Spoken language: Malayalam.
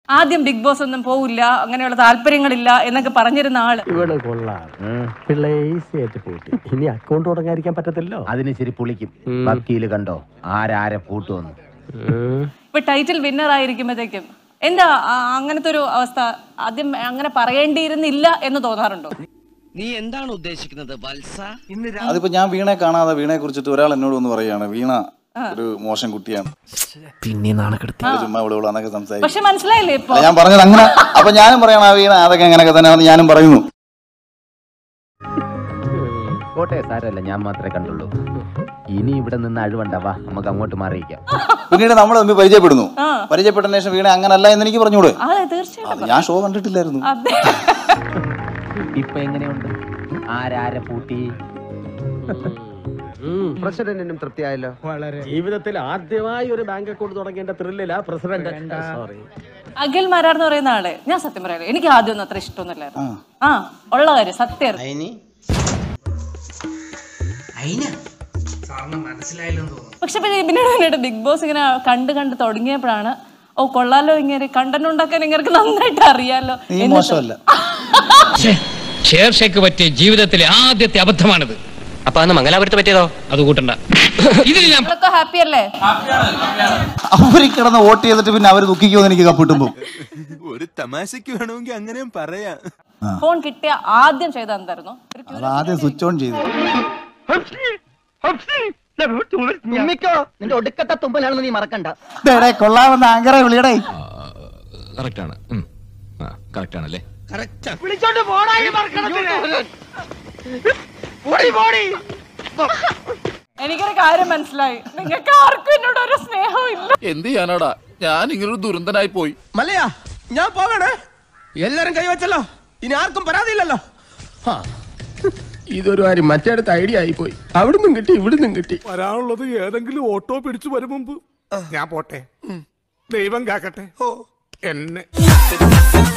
ആദ്യം ബിഗ് ബോസ് ഒന്നും പോവില്ല അങ്ങനെയുള്ള താല്പര്യങ്ങളില്ല എന്നൊക്കെ പറഞ്ഞിരുന്ന ആള് ഇവള് കൊള്ളാം പിള്ളേ ഈസി ആയിട്ട് പൂട്ടി ഇനി അക്കൗണ്ട് തുടങ്ങാതിരിക്കാൻ പറ്റത്തില്ലോ അതിന് ശരി പുളിക്കും വക്കീല് കണ്ടോ ആരാരെ പൂട്ടുവന്നു ഇപ്പൊ ടൈറ്റിൽ വിന്നർ ആയിരിക്കുമ്പോഴത്തേക്കും എന്താ ആ, അങ്ങനത്തെ ഒരു അവസ്ഥ ആദ്യം അങ്ങനെ പറയേണ്ടിയിരുന്നില്ല എന്ന് തോന്നാറുണ്ടോ നീ എന്താണ് ഉദ്ദേശിക്കുന്നത് വത്സ അതിപ്പോ ഞാൻ വീണയെ കാണാതെ വീണയെ കുറിച്ചിട്ട് ഒരാൾ എന്നോട് ഒന്ന് പറയാണ് വീണ ഒരു മോശം കുട്ടിയാണ് പിന്നെ നാണക്കെടുത്തി അവള് ചുമ്മാ ഇവിടെ എന്നൊക്കെ സംസാരിക്കും പക്ഷെ മനസ്സിലായില്ലേ ഇപ്പൊ അല്ല, ഞാൻ പറഞ്ഞത് അങ്ങനെ അപ്പൊ ഞാനും പറയണം ആ വീണ അതൊക്കെ അങ്ങനെയൊക്കെ തന്നെയാണെന്ന് ഞാനും പറയുന്നു കോട്ടെ സാരമല്ല ഞാൻ മാത്രമേ കണ്ടുള്ളൂ ഇനി ഇവിടെ നിന്ന് അഴിവണ്ടാവാ നമുക്ക് അങ്ങോട്ട് മാറിയിക്കാം പിന്നീട് നമ്മൾ തമ്മിൽ പരിചയപ്പെടുന്നു ആ. പരിചയപ്പെട്ടതിന് ശേഷം വീണ അങ്ങനല്ല എന്ന് എനിക്ക് പറഞ്ഞൂടെ അതെ തീർച്ചയായിട്ടും അത് ഞാൻ ഷോ കണ്ടിട്ടില്ലായിരുന്നു അതെ ഇപ്പൊ എങ്ങനെയുണ്ട് ആരാരെ പൂട്ടി പ്രസിഡന്റിനും തൃപ്തിയായല്ലോ ജീവിതത്തിൽ ആദ്യമായി ഒരു ബാങ്ക് അക്കൗണ്ട് തുടങ്ങേണ്ട ത്രില്ലില്ല പ്രസിഡന്റ് സോറി അഖിൽ മാരാർ എന്ന് പറയുന്ന ആള് ഞാൻ സത്യം പറയാലോ എനിക്ക് ആദ്യം ഒന്നും അത്ര ഇഷ്ടമൊന്നുമില്ലായിരുന്നു ആ ഉള്ള കാര്യം സത്യം അയിനി പക്ഷെ പിന്നെ പിന്നീട് പിന്നീട് ബിഗ് ബോസ് ഇങ്ങനെ കണ്ട് കണ്ട് തുടങ്ങിയപ്പോഴാണ് ഓ കൊള്ളാലോ ഇങ്ങനെ കണ്ടന്റ് ഉണ്ടാക്കാൻ ഇങ്ങനെ നന്നായിട്ട് അറിയാലോ നീ എന്ന് മോശമല്ല ഷെയർ ഷേക്ക് പറ്റിയ ജീവിതത്തിലെ ആദ്യത്തെ അബദ്ധമാണിത് അപ്പൊ അന്ന് മംഗലാപുരത്ത് പറ്റിയതോ അത് കൂട്ടണ്ട ഇതിൽ ഞാൻ നമ്മളൊക്കെ ഹാപ്പി അല്ലേ അവര് കിടന്ന് വോട്ട് ചെയ്തിട്ട് പിന്നെ അവര് ദുഃഖിക്കുമെന്ന് എനിക്ക് കപ്പിട്ടുമ്പോ ഒരു തമാശക്ക് വേണമെങ്കിൽ അങ്ങനെയും പറയാം ഫോൺ കിട്ടിയ ആദ്യം ചെയ്ത എന്തായിരുന്നു ഒരു അത് ആദ്യം സ്വിച്ച് ഓൺ ചെയ്തു തുമ്മിക്കോ നിന്റെ ഒടുക്കത്തെ തുമ്പലാണെന്ന് നീ മറക്കണ്ട ഡേടേ, കൊള്ളാമെന്ന് ആങ്കറെ വിളിയടേ കറക്റ്റാണ് കറക്റ്റ് ആണല്ലേ എനിക്കൊരു കാര്യം മനസ്സിലായി നിങ്ങൾക്ക് ആർക്കും എന്നോട് ഒരു സ്നേഹവും ഇല്ല എന്ത് ചെയ്യാനാടാ ഞാൻ ഇങ്ങനൊരു ദുരന്തനായി പോയി മല്ലയാ ഞാൻ പോകണേ എല്ലാരും കൈവച്ചല്ലോ ഇനി ആർക്കും പരാതിയില്ലല്ലോ ഹാ. ഇതൊരു കാര്യം മറ്റേടത്ത് ഐഡിയ ആയിപ്പോയി അവിടുന്നും കിട്ടി ഇവിടുന്നും കിട്ടി വരാനുള്ളത് ഏതെങ്കിലും ഓട്ടോ പിടിച്ചു വരും മുമ്പ് ഞാൻ പോട്ടെ ദൈവം കാക്കട്ടെ എന്നെ